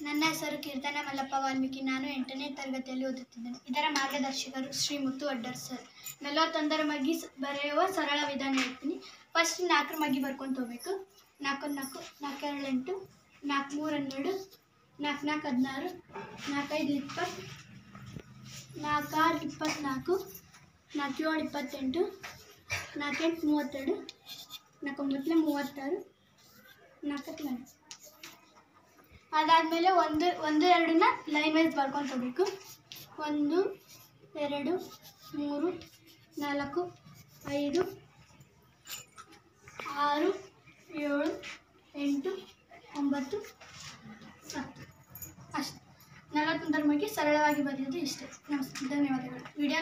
ನನ್ನ ಹೆಸರು ಕೀರ್ತನ ಮಲ್ಲಪ್ಪ ವಾಲ್ಮೀಕಿ ನಾನು ಎಂಟನೇ ತರಗತಿಯಲ್ಲಿ ಓದುತ್ತಿದ್ದೇನೆ ಇದರ ಮಾರ್ಗದರ್ಶಕರು ಶ್ರೀ ಮುತ್ತು ಅಡ್ಡರ್ ಸರ್ ನಲವತ್ತೊಂದರ ಮಗ್ಗಿ ಸ- ಬರೆಯುವ ಸರಳ ವಿಧಾನ ಹೇಳ್ತೀನಿ ಫಸ್ಟ್ ನಾಲ್ಕರ ಮಗ್ಗಿ ಬರ್ಕೊಂಡು ಹೋಗ್ಬೇಕು ನಾಲ್ಕೊಂದು ನಾಲ್ಕು ನಾಲ್ಕೆರಡು ಎಂಟು ನಾಲ್ಕು ಮೂರು ಹನ್ನೆರಡು ನಾಲ್ಕು ನಾಲ್ಕು ಹದಿನಾರು ನಾಲ್ಕೈದು ಇಪ್ಪತ್ತು ನಾಲ್ಕಾರು ಇಪ್ಪತ್ತ್ನಾಲ್ಕು ನಾಲ್ಕು ಏಳು ಇಪ್ಪತ್ತೆಂಟು ನಾಲ್ಕೆಂಟು ಮೂವತ್ತೆರಡು ನಾಲ್ಕೊಂಬತ್ತಲೆ ಮೂವತ್ತಾರು ನಾಲ್ಕತ್ತು ನಾಲ್ಕು ಅದಾದಮೇಲೆ ಒಂದು ಒಂದು ಎರಡನ್ನ ಲೈನ್ ವೈಸ್ ಬರ್ಕೊಂಡು ಹೋಗ್ಬೇಕು ಒಂದು ಎರಡು ಮೂರು ನಾಲ್ಕು ಐದು ಆರು ಏಳು ಎಂಟು ಒಂಬತ್ತು ಹತ್ತು ಅಷ್ಟೆ ನಲವತ್ತೊಂದರ ಬಗ್ಗೆ ಸರಳವಾಗಿ ಬರೆಯೋದು ಇಷ್ಟೇ ನಮಸ್ತೆ ಧನ್ಯವಾದಗಳು ವಿಡಿಯೋ